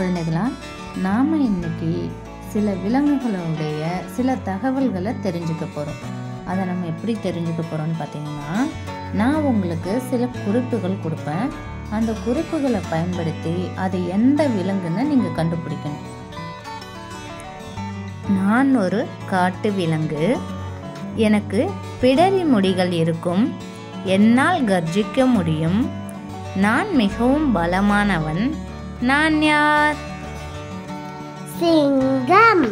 குழந்தைகளா நாம் இன்னைக்கு சில விலங்குகளுடைய சில தகவல்களை தெரிஞ்சுக்க போகிறோம் அதை நம்ம எப்படி தெரிஞ்சுக்க போகிறோம்னு பார்த்தீங்கன்னா நான் உங்களுக்கு சில குறிப்புகள் கொடுப்பேன் அந்த குறிப்புகளை பயன்படுத்தி அது எந்த விலங்குன்னு நீங்கள் கண்டுபிடிக்கணும் நான் ஒரு காட்டு விலங்கு எனக்கு பிடரி முடிகள் இருக்கும் என்னால் கர்ஜிக்க முடியும் நான் மிகவும் பலமானவன் நான் யார் சிங்கம்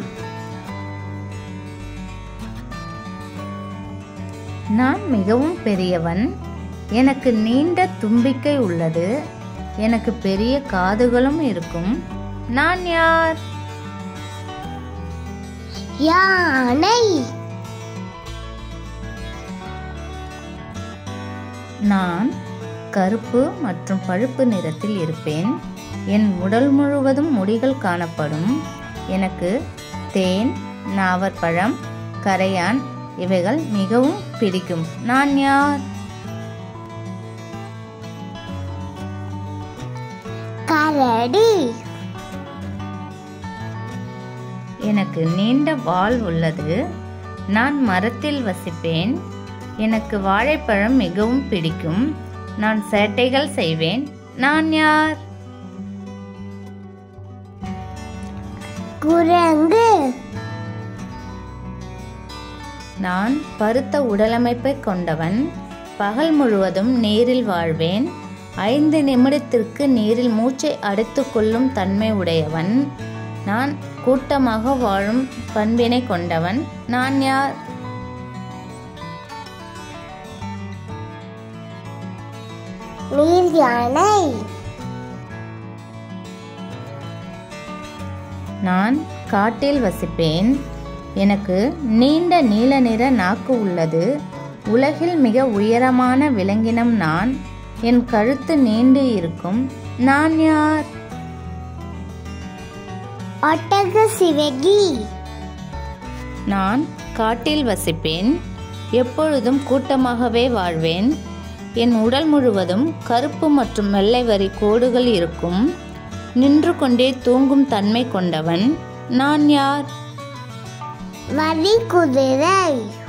நான் மிகவும் பெரியவன் எனக்கு நீண்ட தும்பிக்கை உள்ளது எனக்கு பெரிய காதுகளும் இருக்கும் நான் யார் யானை நான் கருப்பு மற்றும் பழுப்பு நிறத்தில் இருப்பேன் என் உடல் முழுவதும் முடிகள் காணப்படும் எனக்கு தேன் நாவற்பழம் கரையான் இவைகள் மிகவும் பிடிக்கும் நான் யார் கரடி எனக்கு நீண்ட வால் உள்ளது நான் மரத்தில் வசிப்பேன் எனக்கு வாழைப்பழம் மிகவும் பிடிக்கும் நான் சேட்டைகள் செய்வேன் நான் யார் குரங்கு நான் பருத்த உடலமைப்பை கொண்டவன் பகல் முழுவதும் நீரில் வாழ்வேன் ஐந்து நிமிடத்திற்கு நீரில் மூச்சை அடைத்துக் கொள்ளும் தன்மை உடையவன் நான் கூட்டமாக வாழும் பண்பினை கொண்டவன் நான் யார் நீர் யானை நான் காட்டில் வசிப்பேன் எனக்கு நீண்ட நீல நிற நாக்கு உள்ளது உலகில் மிக உயரமான விலங்கினம் நான் என் கழுத்து நீண்டு இருக்கும் நான் யார் ஒட்டக சிவகி நான் காட்டில் வசிப்பேன் எப்பொழுதும் கூட்டமாகவே வாழ்வேன் என் உடல் முழுவதும் கருப்பு மற்றும் வெள்ளை வரி கோடுகள் இருக்கும் நின்று கொண்டே தூங்கும் தன்மை கொண்டவன் நான் யார் வரி குதிரை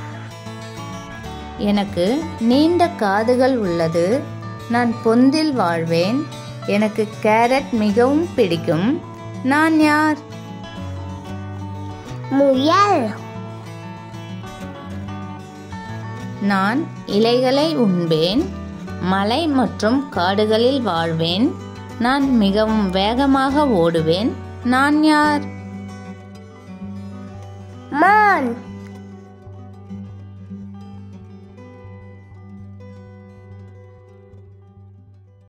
எனக்கு நீண்ட காதுகள் உள்ளது நான் பொந்தில் வாழ்வேன் எனக்கு கேரட் மிகவும் பிடிக்கும் நான் யார் முயல் நான் இலைகளை உண்பேன் மலை மற்றும் காடுகளில் வாழ்வேன் நான் மிகவும் வேகமாக ஓடுவேன் நான் யார் மான்